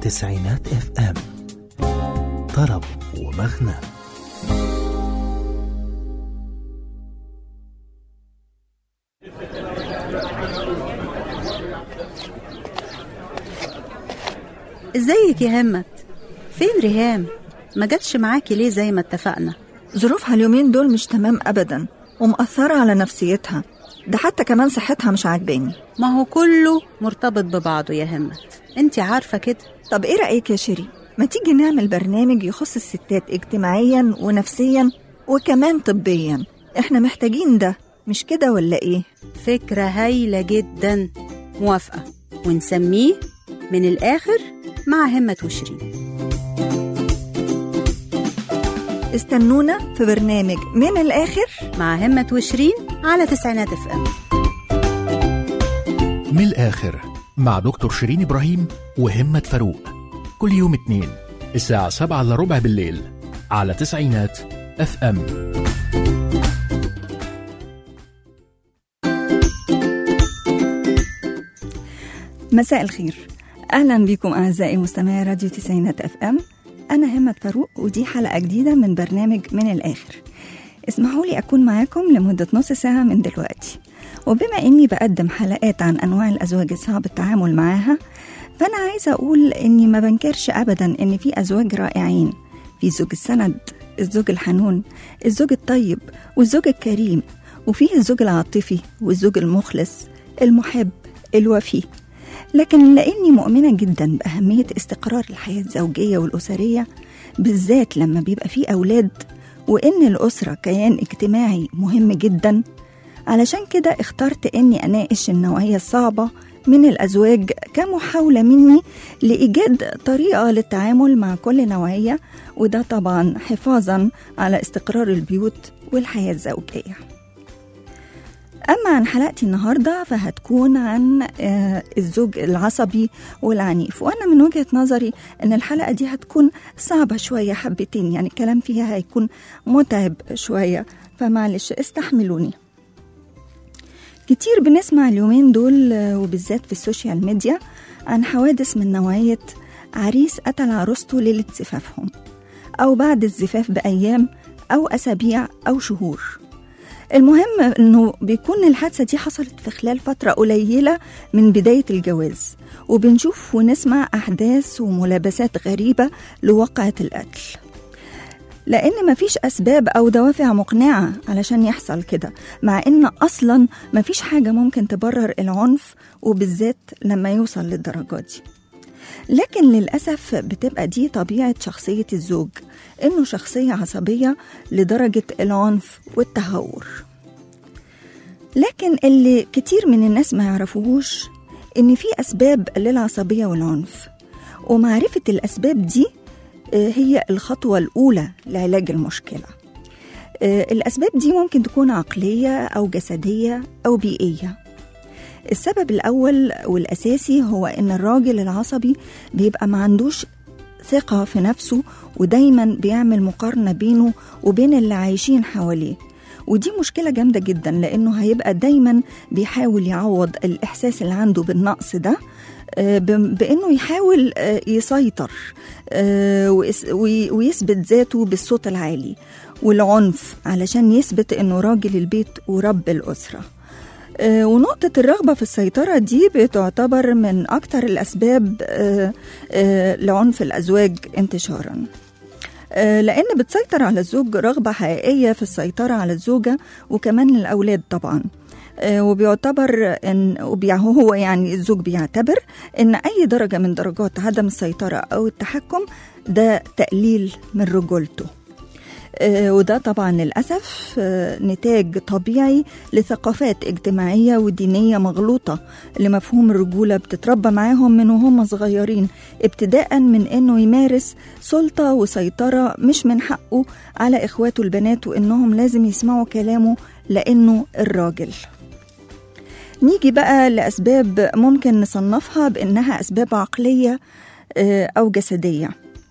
تسعينات اف ام طرب ومغنى ازيك يا همت فين ريهام ما جاتش معاكي ليه زي ما اتفقنا ظروفها اليومين دول مش تمام أبدا ومأثرة على نفسيتها ده حتى كمان صحتها مش عاجباني ما هو كله مرتبط ببعضه يا همت انت عارفة كده طب ايه رأيك يا شيري ما تيجي نعمل برنامج يخص الستات اجتماعيا ونفسيا وكمان طبيا احنا محتاجين ده مش كده ولا ايه فكرة هايلة جدا موافقة ونسميه من الآخر مع همة وشيرين استنونا في برنامج من الآخر مع همة وشيرين على تسعينات اف ام من الآخر مع دكتور شيرين إبراهيم وهمة فاروق كل يوم اثنين الساعة سبعة إلا ربع بالليل على تسعينات اف ام مساء الخير أهلا بكم أعزائي مستمعي راديو تسعينات أف أم أنا همة فاروق ودي حلقة جديدة من برنامج من الآخر اسمحوا لي أكون معاكم لمدة نص ساعة من دلوقتي وبما إني بقدم حلقات عن أنواع الأزواج الصعب التعامل معاها فأنا عايزة أقول إني ما بنكرش أبدا إن في أزواج رائعين في زوج السند الزوج الحنون الزوج الطيب والزوج الكريم وفيه الزوج العاطفي والزوج المخلص المحب الوفي لكن لاني مؤمنه جدا باهميه استقرار الحياه الزوجيه والاسريه بالذات لما بيبقى فيه اولاد وان الاسره كيان اجتماعي مهم جدا علشان كده اخترت اني اناقش النوعيه الصعبه من الازواج كمحاوله مني لايجاد طريقه للتعامل مع كل نوعيه وده طبعا حفاظا على استقرار البيوت والحياه الزوجيه أما عن حلقتي النهاردة فهتكون عن آه، الزوج العصبي والعنيف وأنا من وجهة نظري أن الحلقة دي هتكون صعبة شوية حبتين يعني الكلام فيها هيكون متعب شوية فمعلش استحملوني كتير بنسمع اليومين دول آه، وبالذات في السوشيال ميديا عن حوادث من نوعية عريس قتل عروسته ليلة زفافهم أو بعد الزفاف بأيام أو أسابيع أو شهور المهم انه بيكون الحادثه دي حصلت في خلال فتره قليله من بدايه الجواز وبنشوف ونسمع احداث وملابسات غريبه لواقعه القتل لان مفيش اسباب او دوافع مقنعه علشان يحصل كده مع ان اصلا مفيش حاجه ممكن تبرر العنف وبالذات لما يوصل للدرجه دي لكن للأسف بتبقى دي طبيعة شخصية الزوج إنه شخصية عصبية لدرجة العنف والتهور لكن اللي كتير من الناس ما يعرفوهوش إن في أسباب للعصبية والعنف ومعرفة الأسباب دي آه، هي الخطوة الأولى لعلاج المشكلة آه، الأسباب دي ممكن تكون عقلية أو جسدية أو بيئية السبب الأول والأساسي هو إن الراجل العصبي بيبقى ما عندوش ثقة في نفسه ودايما بيعمل مقارنة بينه وبين اللي عايشين حواليه ودي مشكلة جامدة جدا لأنه هيبقى دايما بيحاول يعوض الإحساس اللي عنده بالنقص ده آه، ب- بأنه يحاول آه، يسيطر آه، ويس- وي- ويثبت ذاته بالصوت العالي والعنف علشان يثبت أنه راجل البيت ورب الأسرة آه، ونقطة الرغبة في السيطرة دي بتعتبر من أكتر الأسباب آه، آه، لعنف الأزواج انتشارا آه، لأن بتسيطر على الزوج رغبة حقيقية في السيطرة على الزوجة وكمان الأولاد طبعا آه، وبيعتبر ان وبيع- هو يعني الزوج بيعتبر ان اي درجه من درجات عدم السيطره او التحكم ده تقليل من رجولته آه، وده طبعا للأسف آه، نتاج طبيعي لثقافات اجتماعية ودينية مغلوطة لمفهوم الرجولة بتتربى معاهم من وهم صغيرين ابتداء من انه يمارس سلطة وسيطرة مش من حقه على اخواته البنات وانهم لازم يسمعوا كلامه لانه الراجل نيجي بقى لأسباب ممكن نصنفها بأنها أسباب عقلية آه، أو جسدية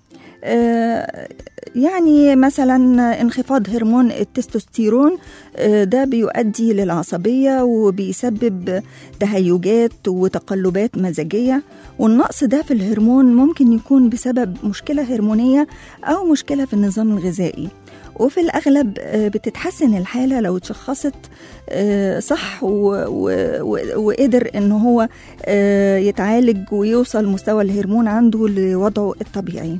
آه، يعني مثلا انخفاض هرمون التستوستيرون آه، ده بيؤدي للعصبية وبيسبب تهيجات وتقلبات مزاجية والنقص ده في الهرمون ممكن يكون بسبب مشكلة هرمونية أو مشكلة في النظام الغذائي وفي الأغلب آه، بتتحسن الحالة لو اتشخصت آه، صح و- و- و- وقدر إن هو آه، يتعالج ويوصل مستوى الهرمون عنده لوضعه الطبيعي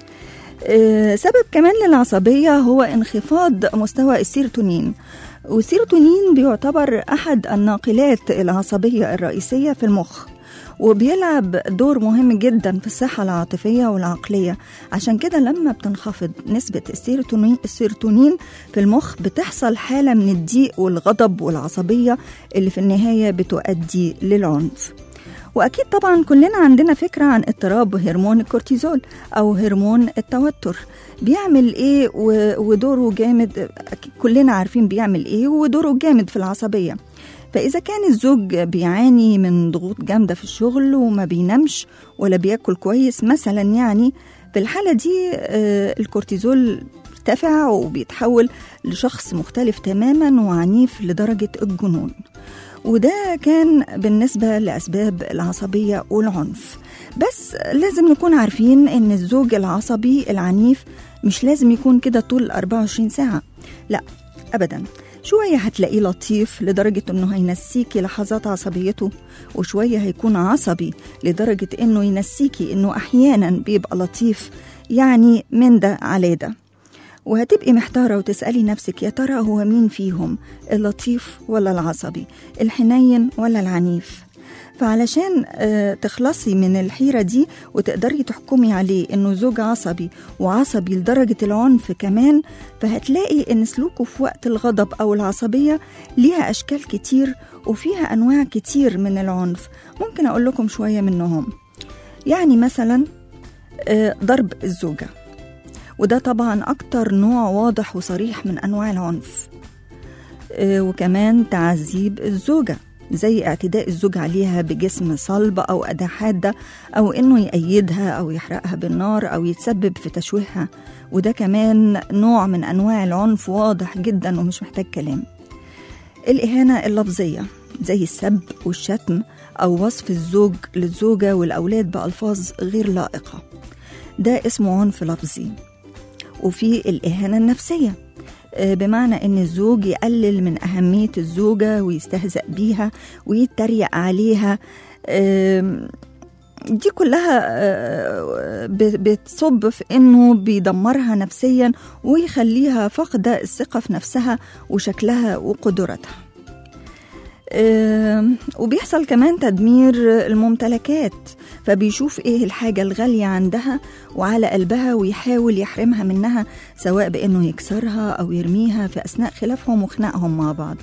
آه، سبب كمان للعصبية هو انخفاض مستوى السيروتونين والسيروتونين بيعتبر أحد الناقلات العصبية الرئيسية في المخ وبيلعب دور مهم جدا في الصحة العاطفية والعقلية عشان كده لما بتنخفض نسبة السيروتونين, السيروتونين في المخ بتحصل حالة من الضيق والغضب والعصبية اللي في النهاية بتؤدي للعنف واكيد طبعا كلنا عندنا فكره عن اضطراب هرمون الكورتيزول او هرمون التوتر بيعمل ايه و- ودوره جامد أكيد كلنا عارفين بيعمل ايه ودوره جامد في العصبيه فاذا كان الزوج بيعاني من ضغوط جامده في الشغل وما بينامش ولا بياكل كويس مثلا يعني في الحاله دي آه، الكورتيزول ارتفع وبيتحول لشخص مختلف تماما وعنيف لدرجه الجنون وده كان بالنسبة لأسباب العصبية والعنف بس لازم نكون عارفين إن الزوج العصبي العنيف مش لازم يكون كده طول 24 ساعة لا أبدا شوية هتلاقيه لطيف لدرجة إنه هينسيكي لحظات عصبيته وشوية هيكون عصبي لدرجة إنه ينسيكي إنه أحيانا بيبقى لطيف يعني من ده على ده وهتبقي محتارة وتسألي نفسك يا ترى هو مين فيهم اللطيف ولا العصبي الحنين ولا العنيف فعلشان آه، تخلصي من الحيرة دي وتقدري تحكمي عليه إنه زوج عصبي وعصبي لدرجة العنف كمان فهتلاقي إن سلوكه في وقت الغضب أو العصبية ليها أشكال كتير وفيها أنواع كتير من العنف ممكن أقول لكم شوية منهم يعني مثلا آه، ضرب الزوجة وده طبعا أكتر نوع واضح وصريح من أنواع العنف آه، وكمان تعذيب الزوجة زي اعتداء الزوج عليها بجسم صلب أو أداة حادة أو إنه يأيدها أو يحرقها بالنار أو يتسبب في تشويهها وده كمان نوع من أنواع العنف واضح جدا ومش محتاج كلام الإهانة اللفظية زي السب والشتم أو وصف الزوج للزوجة والأولاد بألفاظ غير لائقة ده اسمه عنف لفظي وفي الإهانة النفسية آه، بمعنى إن الزوج يقلل من أهمية الزوجة ويستهزأ بيها ويتريق عليها آم، دي كلها آه، ب- بتصب في إنه بيدمرها نفسيا ويخليها فاقدة الثقة في نفسها وشكلها وقدراتها آم، وبيحصل كمان تدمير الممتلكات فبيشوف ايه الحاجة الغالية عندها وعلى قلبها ويحاول يحرمها منها سواء بانه يكسرها او يرميها في اثناء خلافهم وخناقهم مع بعض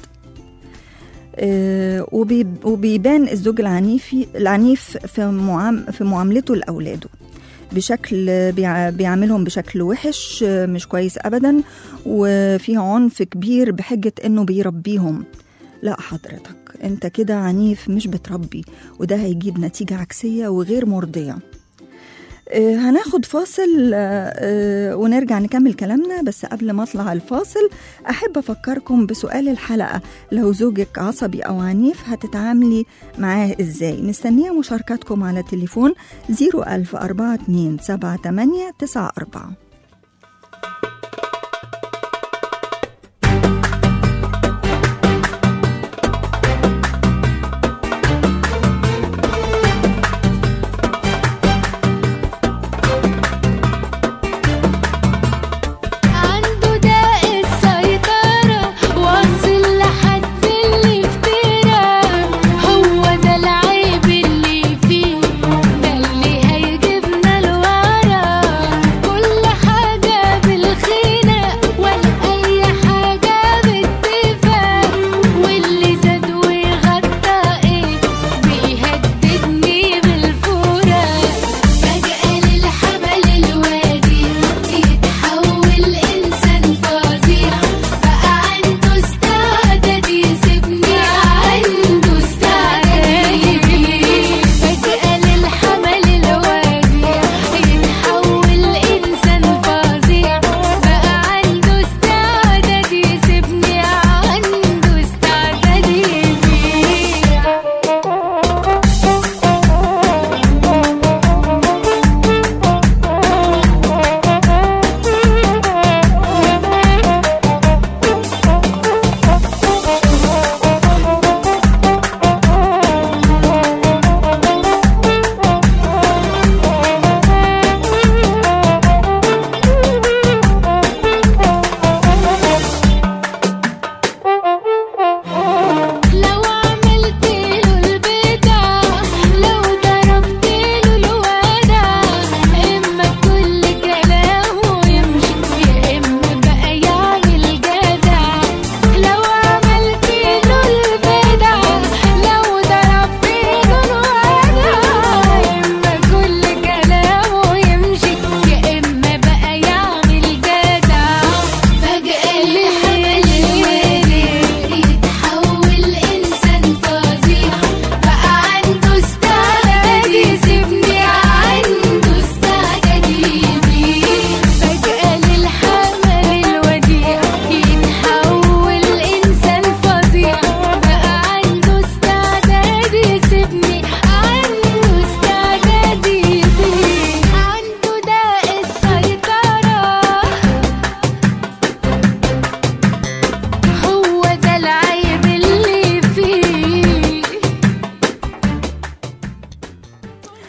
آه، وبي- وبيبان الزوج العنيف العنيف في معام في معاملته لاولاده بشكل بيع- بيعاملهم بشكل وحش آه، مش كويس ابدا وفي عنف كبير بحجه انه بيربيهم لا حضرتك انت كده عنيف مش بتربي وده هيجيب نتيجة عكسية وغير مرضية آه، هناخد فاصل آه، آه، ونرجع نكمل كلامنا بس قبل ما اطلع الفاصل احب افكركم بسؤال الحلقه لو زوجك عصبي او عنيف هتتعاملي معاه ازاي مستنيه مشاركاتكم على تليفون 010427894 عنده داء السيطرة واصل لحد الافتراء هو ده العيب اللي فيه ده اللي هيجيبنا لورا كل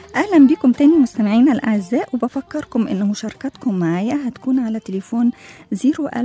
أهلا بكم تاني مستمعينا الأعزاء وبفكركم إن مشاركتكم معايا هتكون على تليفون 010427894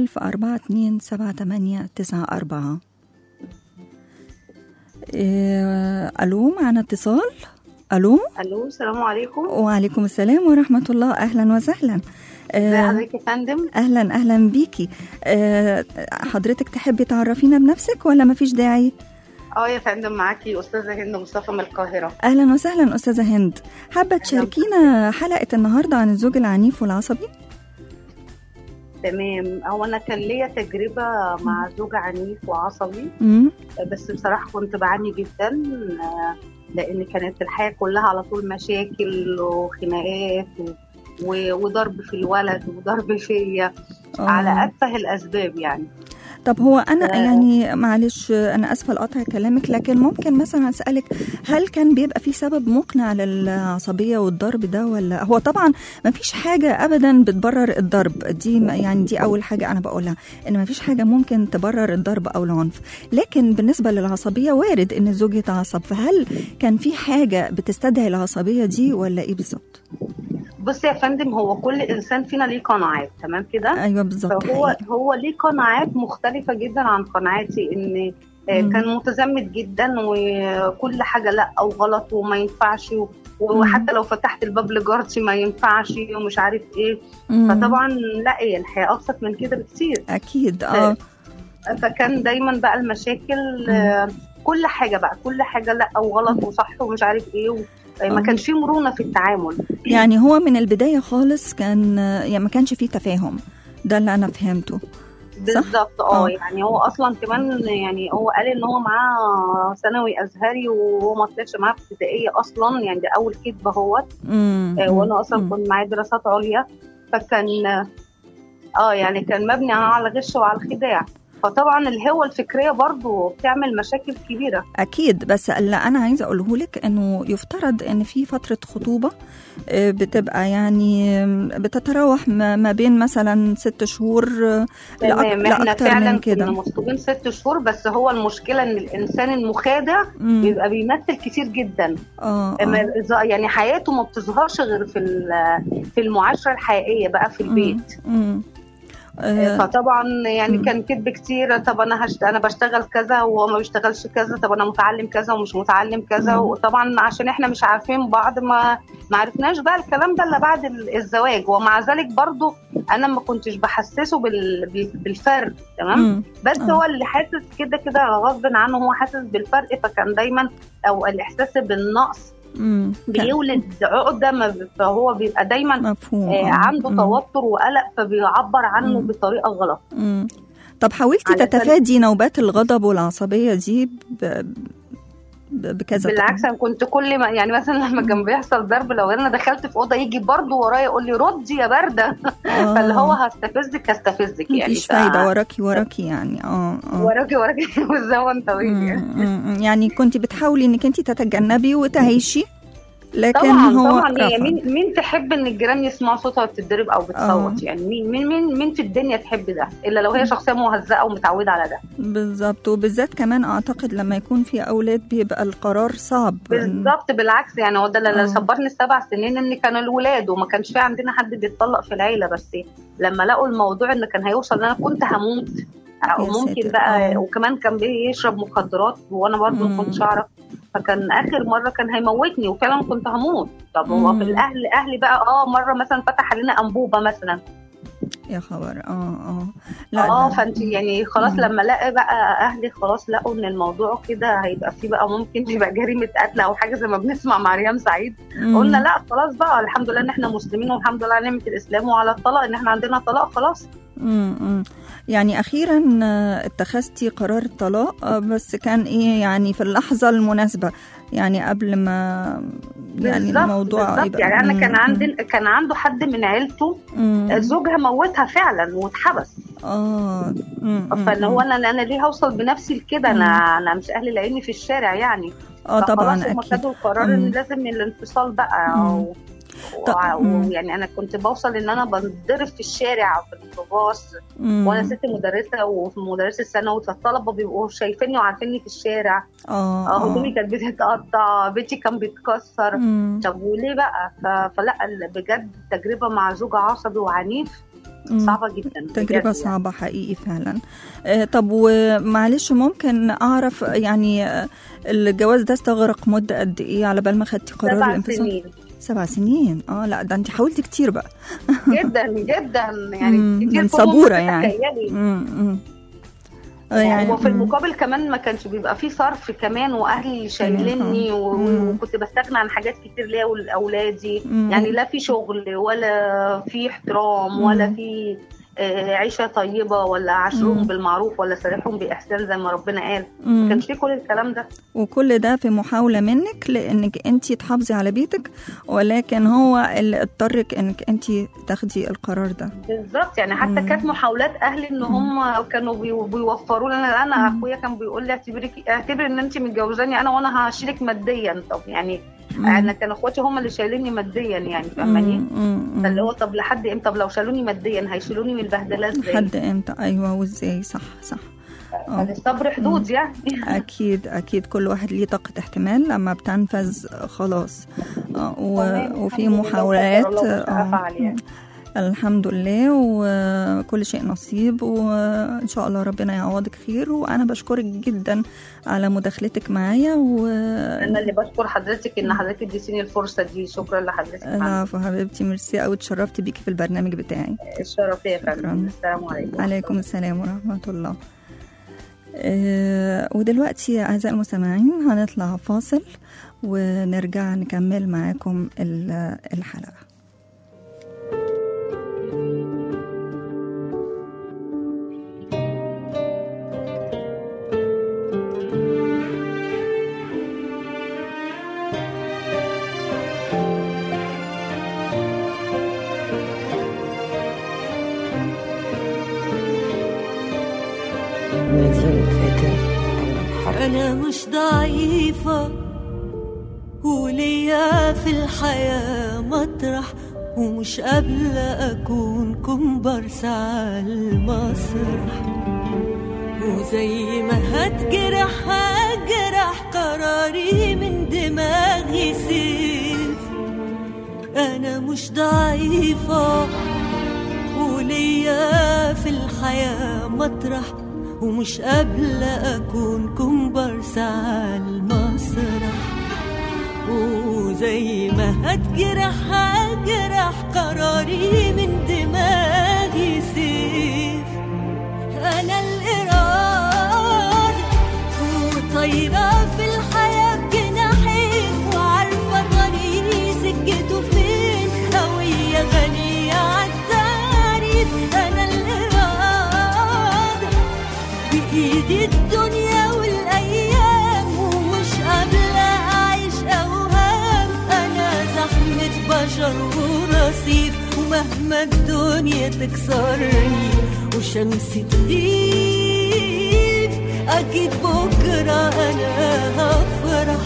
إيه، ألو معنا اتصال ألو الو السلام عليكم وعليكم السلام ورحمة الله أهلا وسهلا ازي آه، حضرتك يا فندم أهلا أهلا بيكي آه، حضرتك تحبي تعرفينا بنفسك ولا مفيش داعي؟ اه يا فندم معاكي استاذه هند مصطفى من القاهره أهلا وسهلا أستاذة هند حابة تشاركينا حلقة النهاردة عن الزوج العنيف والعصبي؟ تمام هو انا كان ليا تجربه مع زوج عنيف وعصبي مم. بس بصراحه كنت بعاني جدا آه، لان كانت الحياه كلها على طول مشاكل وخناقات و- و- وضرب في الولد وضرب فيا آه. على اتفه الاسباب يعني طب هو انا آه. يعني معلش انا اسفه لقطع كلامك لكن ممكن مثلا اسالك هل كان بيبقى في سبب مقنع للعصبيه والضرب ده ولا هو طبعا ما فيش حاجه ابدا بتبرر الضرب دي م- يعني دي اول حاجه انا بقولها ان ما فيش حاجه ممكن تبرر الضرب او العنف لكن بالنسبه للعصبيه وارد ان الزوج يتعصب فهل كان في حاجه بتستدعي العصبيه دي ولا ايه بالظبط بص يا فندم هو كل انسان فينا ليه قناعات تمام كده ايوه بالظبط فهو حقيقي. هو ليه قناعات مختلفة جدا عن قناعاتي ان آه، مم. كان متزمت جدا وكل حاجة لا او غلط وما ينفعش و- وحتى لو فتحت الباب لجارتي ما ينفعش ومش عارف ايه مم. فطبعا لا هي الحياة ابسط من كده بكتير اكيد اه فكان دايما بقى المشاكل آه، كل حاجة بقى كل حاجة لا او غلط وصح ومش عارف ايه و- آه، ما آه. كانش فيه مرونة في التعامل يعني هو من البداية خالص كان يعني ما كانش فيه تفاهم ده اللي أنا فهمته بالظبط آه. اه يعني هو اصلا كمان يعني هو قال ان هو معاه ثانوي ازهري وهو ما طلعش معاه في ابتدائيه اصلا يعني ده اول كذبه اهوت مم. آه، وانا اصلا مم. كنت معايا دراسات عليا فكان اه يعني كان مبني على الغش وعلى الخداع فطبعا الهوة الفكرية برضو بتعمل مشاكل كبيرة أكيد بس اللي أنا عايزة أقوله لك إنه يفترض إن في فترة خطوبة آه، بتبقى يعني آم، بتتراوح ما ما بين مثلا ست شهور آه، لأك- تمام احنا لأكتر فعلا من كنا كده مخطوبين ست شهور بس هو المشكلة ان الانسان المخادع مم. بيبقى بيمثل كتير جدا اه ما- آه. إذا- يعني حياته ما بتظهرش غير في ال- في المعاشره الحقيقيه بقى في البيت مم. آه، فطبعا يعني مم. كان كذب كتير طب انا هشت... انا بشتغل كذا وهو ما بيشتغلش كذا طب انا متعلم كذا ومش متعلم كذا مم. وطبعا عشان احنا مش عارفين بعض ما ما عرفناش بقى الكلام ده الا بعد ال- الزواج ومع ذلك برضو انا ما كنتش بحسسه بال... بال- بالفرق تمام مم. بس آه. هو اللي حاسس كده كده غصب عنه هو حاسس بالفرق فكان دايما او الاحساس بالنقص مم. كان بيولد عقده ما ب- فهو بيبقى دايما مفهوم آه آه. عنده مم. توتر وقلق فبيعبر عنه مم. بطريقه غلط مم. طب حاولتي علشان- تتفادي نوبات الغضب والعصبية دي ب... ب... بكذا بالعكس انا كنت كل ما يعني مثلا لما كان بيحصل ضرب لو انا دخلت في اوضه يجي برضه ورايا يقول لي ردي يا بارده آه. فاللي هو هستفزك هستفزك يعني مفيش ف- فايدة وراكي وراكي يعني اه اه وراكي وراكي والزمن طويل مم، يعني مم، يعني كنت بتحاولي انك انت تتجنبي وتعيشي لكن طبعا هو طبعا هي رفض. مين مين تحب ان الجيران يسمعوا صوتها بتتضرب او بتصوت آه. يعني مين مين مين مين في الدنيا تحب ده الا لو هي شخصيه مهزأه ومتعوده على ده بالظبط وبالذات كمان اعتقد لما يكون في اولاد بيبقى القرار صعب بالظبط بالعكس يعني هو ده اللي آه. صبرني السبع سنين ان كانوا الولاد وما كانش في عندنا حد بيتطلق في العيله بس لما لقوا الموضوع ان كان هيوصل ان انا كنت هموت او يا ممكن ساتر. بقى آه. وكمان كان بيشرب مخدرات وانا برضه مم. ما كنتش اعرف فكان اخر مره كان هيموتني وفعلا كنت هموت طب هو مم. في الاهل اهلي بقى اه مره مثلا فتح علينا انبوبه مثلا يا خبر اه اه لا اه ده- فانت يعني خلاص مم. لما لقى بقى اهلي خلاص لقوا ان الموضوع كده هيبقى فيه بقى ممكن يبقى جريمه قتل او حاجه زي ما بنسمع مع ريم سعيد مم. قلنا لا خلاص بقى الحمد لله ان احنا مسلمين والحمد لله على نعمه الاسلام وعلى الطلاق ان احنا عندنا طلاق خلاص مم، مم. يعني اخيرا آه، اتخذتي قرار الطلاق آه، بس كان ايه يعني في اللحظه المناسبه يعني قبل ما يعني بالظبط الموضوع بالظبط يبقى يعني انا مم، كان مم. عندي كان عنده حد من عيلته مم. زوجها موتها فعلا واتحبس اه مم، مم، فاللي هو مم. انا انا ليه هوصل بنفسي لكده انا انا مش اهلي لاقيني في الشارع يعني اه طبعا فخلاص هم اكيد خدوا القرار مم. ان لازم الانفصال بقى مم. أو طب- مم. ويعني انا كنت بوصل ان انا بنضرب في الشارع في الباص مم. وانا ست مدرسه وفي مدرسه ثانوي فالطلبه بيبقوا شايفيني وعارفيني في الشارع اه اه اه هدومي كانت بتتقطع بيتي كان بيتكسر مم. طب وليه بقى ف- فلا ال- بجد تجربه مع زوج عصبي وعنيف مم. صعبه جدا تجربة بجد صعبة حقيقي فعلا آه، طب ومعلش ممكن أعرف يعني آه، الجواز ده استغرق مدة قد إيه على بال ما خدتي قرار سبع الانفصال؟ سنين سبع سنين اه لا ده انت حاولتي كتير بقى جدا جدا يعني مم، كتير من فوق ما صبورة يعني. تتخيلي. مم، مم. آه، يعني وفي مم. المقابل كمان ما كانش بيبقى فيه صرف كمان واهلي شايليني آه. و- مم. وكنت بستغنى عن حاجات كتير ليا ولاولادي مم. يعني لا في شغل ولا في احترام ولا مم. في آه، عيشه طيبه ولا عاشرهم مم. بالمعروف ولا سارحهم باحسان زي ما ربنا قال ما مم. كانش في كل الكلام ده وكل ده في محاولة منك لانك انت تحافظي على بيتك ولكن هو اللي اضطرك انك انت تاخدي القرار ده بالظبط يعني حتى مم. كانت محاولات اهلي ان هم كانوا بي- بيوفروا لي انا انا مم. اخويا كان بيقول لي اعتبري اعتبري ان انت متجوزاني انا وانا هشيلك ماديا طب يعني مم. انا كان اخواتي هم اللي شايليني ماديا يعني فاهماني مم، مم، مم. فاللي هو طب لحد امتى طب لو شالوني ماديا هيشيلوني من البهدله ازاي لحد امتى ايوه وازاي صح صح آه. فالصبر حدود يعني اكيد اكيد كل واحد ليه طاقه احتمال لما بتنفذ خلاص آه، و- تمام، وفي الحمد لله، محاولات وقدر الله ما شاء آه، فعل يعني. الحمد لله وكل شيء نصيب وان شاء الله ربنا يعوضك خير وانا بشكرك جدا على مداخلتك معايا و انا اللي بشكر حضرتك ان حضرتك اديتيني الفرصه دي شكرا لحضرتك معنا. العفو حبيبتي ميرسي قوي اتشرفت بيكي في البرنامج بتاعي الشرف يا شكراً. فندم السلام عليكم عليكم السلام ورحمة الله آه، ودلوقتي أعزائي المستمعين هنطلع فاصل ونرجع نكمل معاكم ال- الحلقة أنا مش ضعيفة وليا في الحياة مطرح ومش قابلة أكون كومبارس على المسرح وزي ما هتجرح هجرح قراري من دماغي سيف أنا مش ضعيفة وليا في الحياة مطرح ومش قابلة أكون كومبارس على المسرح وزي ما هتجرح هجرح قراري من دماغي سيف أنا الإرادة وطايرة في الحياة بجناحين وعارفة طريقي سكته فين هوية غنية عالتعريف أنا الإرادة بإيدي الدنيا والأيام ومش قابلة أعيش أوهام أنا زحمة بشر ورصيف ومهما الدنيا تكسرني وشمس تغيب أكيد بكرة أنا هفرح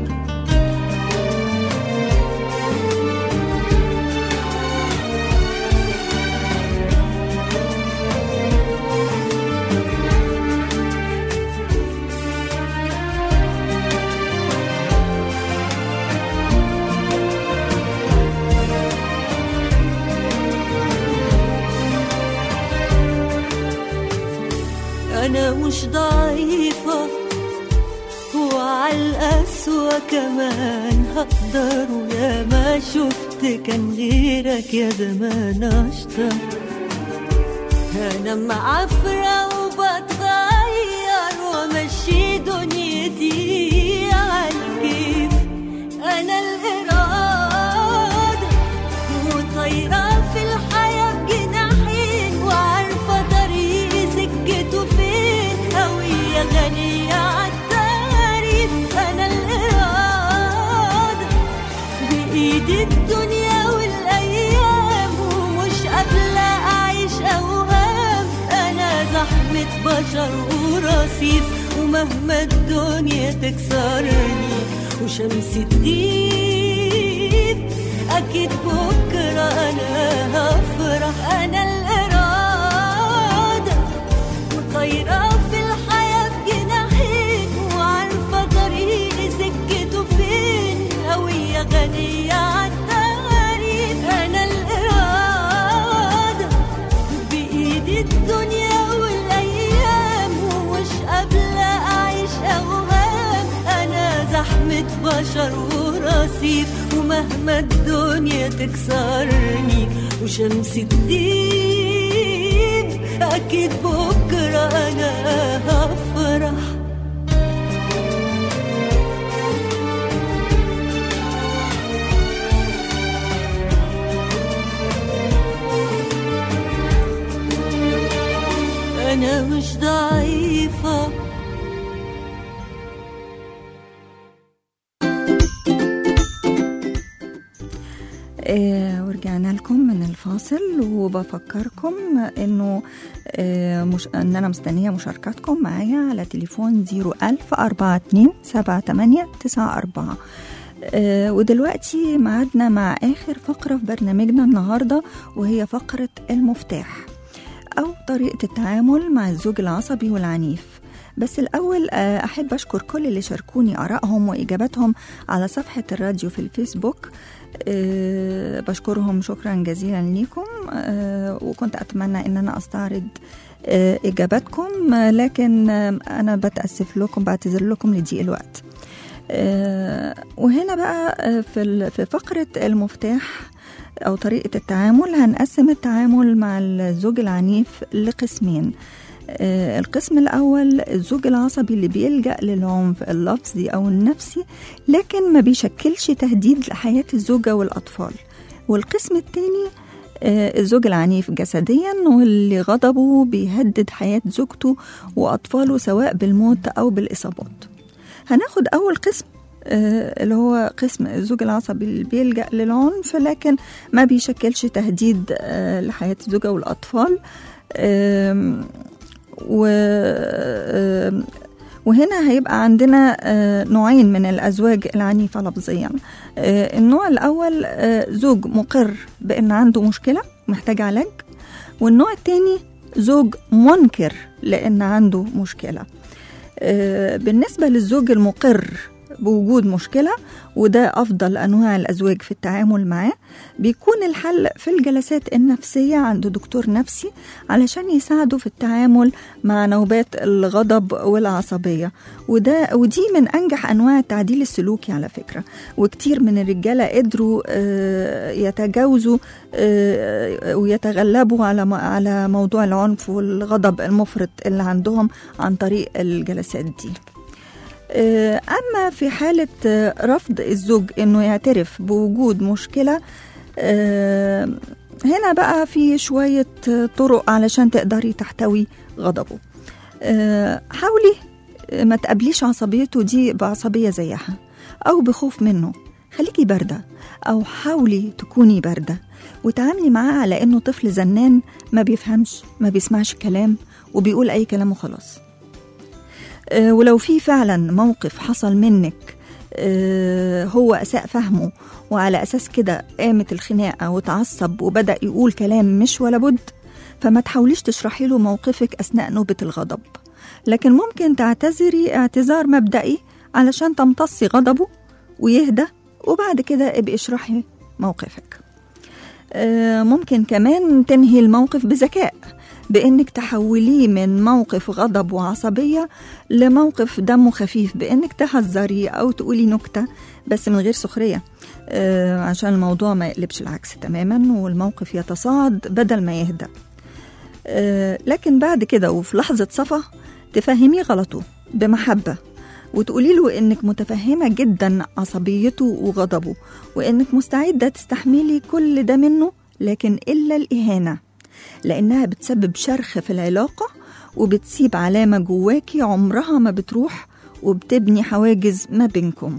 أنا مش ضعيفة وعلى القسوة كمان هقدر ويا ما شفت كان غيرك يا زمان أشطر أنا معفرة وبتغير وأمشي دنيتي عالكيف أنا الإرادة وطايرة في الحياة بجناحين وعارفة طريقي سكته فين هوية غنية عالتعريف أنا الإرادة بإيدي الدنيا والأيام ومش قابلة أعيش أوهام أنا زحمة بشر ورصيف ومهما الدنيا تكسرني وشمس تغيب أكيد بكرة أنا هفرح أنا الإرادة وطايرة في الحياة بجناحين وعارفة طريقي سكته فين هوية غنية عالتعريف أنا الإرادة بإيدي الدنيا والأيام ومش قابلة أعيش أوهام أنا زحمة بشر ورصيف ومهما الدنيا تكسرني وشمس تغيب أكيد بكرة أنا هفرح أنا مش ضعيفة آه ورجعنا لكم من الفاصل وبفكركم انه آه مش ان انا مستنيه مشاركاتكم معايا على تليفون 01000 42 78 94 آه ودلوقتي معادنا مع اخر فقره في برنامجنا النهارده وهي فقره المفتاح او طريقه التعامل مع الزوج العصبي والعنيف بس الأول آه، أحب أشكر كل اللي شاركوني آرائهم وإجاباتهم على صفحة الراديو في الفيسبوك أه بشكرهم شكرا جزيلا ليكم أه وكنت أتمنى أن أنا أستعرض أه إجاباتكم آه، لكن آه، أنا بتأسف لكم بعتذر لكم لضيق الوقت أه وهنا بقى آه، في ال- في فقرة المفتاح أو طريقة التعامل هنقسم التعامل مع الزوج العنيف لقسمين آه، القسم الأول الزوج العصبي اللي بيلجأ للعنف اللفظي أو النفسي لكن ما بيشكلش تهديد لحياة الزوجة والأطفال والقسم الثاني آه، الزوج العنيف جسديا واللي غضبه بيهدد حياة زوجته وأطفاله سواء بالموت أو بالإصابات هناخد أول قسم آه، اللي هو قسم الزوج العصبي اللي بيلجأ للعنف لكن ما بيشكلش تهديد آه، لحياة الزوجة والأطفال آم، و آم، وهنا هيبقى عندنا آه، نوعين من الأزواج العنيفة لفظيا آه، النوع الأول آه، زوج مقر بأن عنده مشكلة محتاج علاج والنوع الثاني زوج منكر لأن عنده مشكلة آه، بالنسبة للزوج المقر بوجود مشكلة وده أفضل أنواع الأزواج في التعامل معاه بيكون الحل في الجلسات النفسية عند دكتور نفسي علشان يساعده في التعامل مع نوبات الغضب والعصبية وده ودي من أنجح أنواع التعديل السلوكي على فكرة وكتير من الرجالة قدروا آه، يتجاوزوا آه، ويتغلبوا على م- على موضوع العنف والغضب المفرط اللي عندهم عن طريق الجلسات دي آه، أما في حالة آه، رفض الزوج إنه يعترف بوجود مشكلة آه، هنا بقى في شوية آه، طرق علشان تقدري تحتوي غضبه آه، حاولي آه، ما تقابليش عصبيته دي بعصبية زيها أو بخوف منه خليكي باردة أو حاولي تكوني باردة وتعاملي معاه على إنه طفل زنان ما بيفهمش ما بيسمعش كلام وبيقول أي كلام وخلاص آه، ولو في فعلا موقف حصل منك آه، هو أساء فهمه وعلى أساس كده قامت الخناقة وتعصب وبدأ يقول كلام مش ولا بد فما تحاوليش تشرحي له موقفك أثناء نوبة الغضب لكن ممكن تعتذري اعتذار مبدئي علشان تمتصي غضبه ويهدى وبعد كده ابقي اشرحي موقفك آه، ممكن كمان تنهي الموقف بذكاء بانك تحوليه من موقف غضب وعصبيه لموقف دمه خفيف بانك تهزري او تقولي نكته بس من غير سخريه آه، عشان الموضوع ما يقلبش العكس تماما والموقف يتصاعد بدل ما يهدى آه، لكن بعد كده وفي لحظه صفا تفهميه غلطه بمحبه وتقولي له انك متفهمه جدا عصبيته وغضبه وانك مستعده تستحملي كل ده منه لكن الا الاهانه لانها بتسبب شرخ في العلاقه وبتسيب علامه جواكي عمرها ما بتروح وبتبني حواجز ما بينكم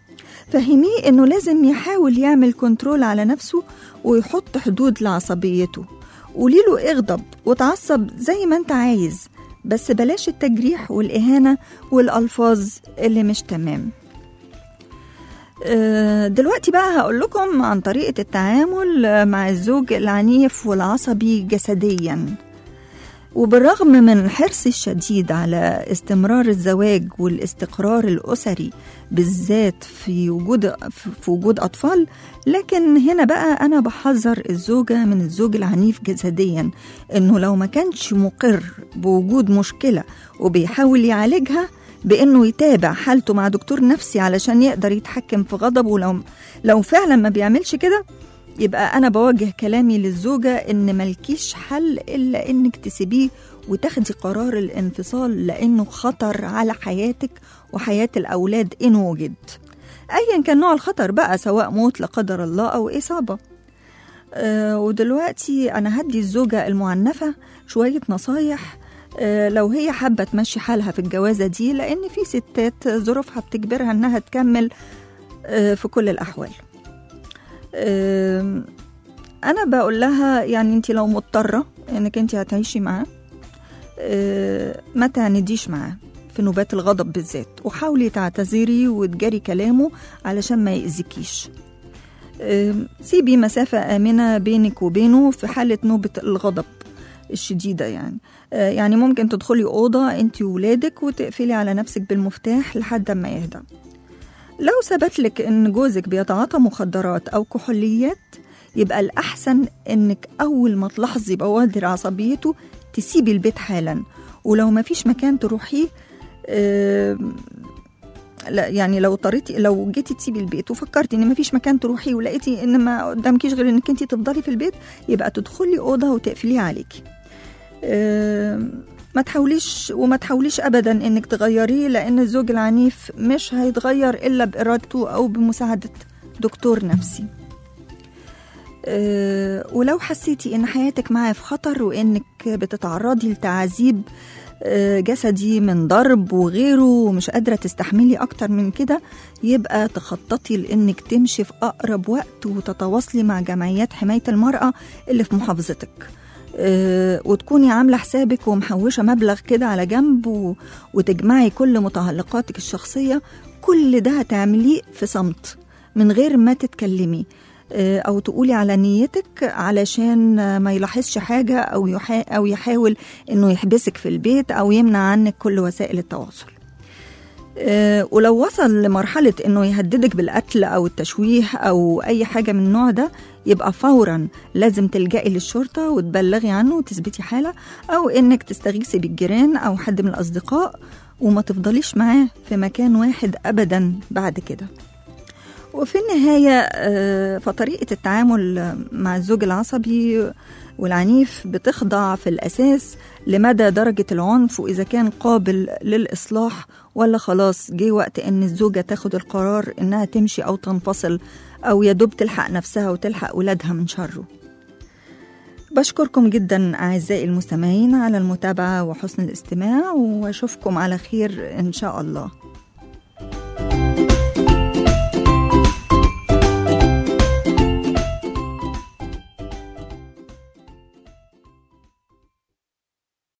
فهميه انه لازم يحاول يعمل كنترول على نفسه ويحط حدود لعصبيته قولي له اغضب وتعصب زي ما انت عايز بس بلاش التجريح والإهانة والألفاظ اللي مش تمام آه، دلوقتي بقى هقول لكم عن طريقة التعامل آه، مع الزوج العنيف والعصبي جسديا وبالرغم من الحرص الشديد على استمرار الزواج والاستقرار الأسري بالذات في وجود في وجود أطفال لكن هنا بقى أنا بحذر الزوجة من الزوج العنيف جسديا إنه لو ما كانش مقر بوجود مشكلة وبيحاول يعالجها بانه يتابع حالته مع دكتور نفسي علشان يقدر يتحكم في غضبه لو لو فعلا ما بيعملش كده يبقى انا بوجه كلامي للزوجه ان ملكيش حل الا انك تسيبيه وتاخدي قرار الانفصال لانه خطر على حياتك وحياه الاولاد ان وجد ايا كان نوع الخطر بقى سواء موت لا قدر الله او اصابه آه ودلوقتي انا هدي الزوجه المعنفه شويه نصايح آه، لو هي حابة تمشي حالها في الجوازة دي لأن في ستات ظروفها بتجبرها إنها تكمل آه، في كل الأحوال آم، أنا بقول لها يعني أنت لو مضطرة إنك أنت هتعيشي معاه آه، ما تعنديش معاه في نوبات الغضب بالذات وحاولي تعتذري وتجاري كلامه علشان ما يأذيكيش آم، سيبي مسافة آمنة بينك وبينه في حالة نوبة الغضب الشديدة يعني آه، يعني ممكن تدخلي أوضة أنت وولادك وتقفلي على نفسك بالمفتاح لحد ما يهدى لو ثبت لك إن جوزك بيتعاطى مخدرات أو كحوليات يبقى الأحسن إنك أول ما تلاحظي بوادر عصبيته تسيبي البيت حالا ولو ما فيش مكان تروحيه آم، لا يعني لو اضطريتي لو جيتي تسيبي البيت وفكرتي ان مفيش مكان تروحي ولقيتي ان ما قدامكيش غير انك انت تفضلي في البيت يبقى تدخلي اوضه وتقفليها عليكي آم، ما تحاوليش وما تحاوليش ابدا انك تغيريه لان الزوج العنيف مش هيتغير الا بارادته او بمساعده دكتور نفسي آه، ولو حسيتي ان حياتك معاه في خطر وانك بتتعرضي لتعذيب آه، جسدي من ضرب وغيره ومش قادرة تستحملي أكتر من كده يبقى تخططي لإنك تمشي في أقرب وقت وتتواصلي مع جمعيات حماية المرأة اللي في محافظتك آه، وتكوني عاملة حسابك ومحوشة مبلغ كده على جنب و... وتجمعي كل متعلقاتك الشخصية كل ده هتعمليه في صمت من غير ما تتكلمي آه، او تقولي على نيتك علشان آه، ما يلاحظش حاجه او يحا او يحاول انه يحبسك في البيت او يمنع عنك كل وسائل التواصل آه، ولو وصل لمرحلة إنه يهددك بالقتل أو التشويه أو أي حاجة من النوع ده يبقى فورا لازم تلجئي للشرطة وتبلغي عنه وتثبتي حالة أو إنك تستغيثي بالجيران أو حد من الأصدقاء وما تفضليش معاه في مكان واحد أبدا بعد كده وفي النهاية آه، فطريقة التعامل مع الزوج العصبي والعنيف بتخضع في الأساس لمدى درجة العنف وإذا كان قابل للإصلاح ولا خلاص جه وقت إن الزوجة تاخد القرار إنها تمشي أو تنفصل أو يدوب تلحق نفسها وتلحق ولادها من شره بشكركم جدا أعزائي المستمعين على المتابعة وحسن الاستماع وأشوفكم على خير إن شاء الله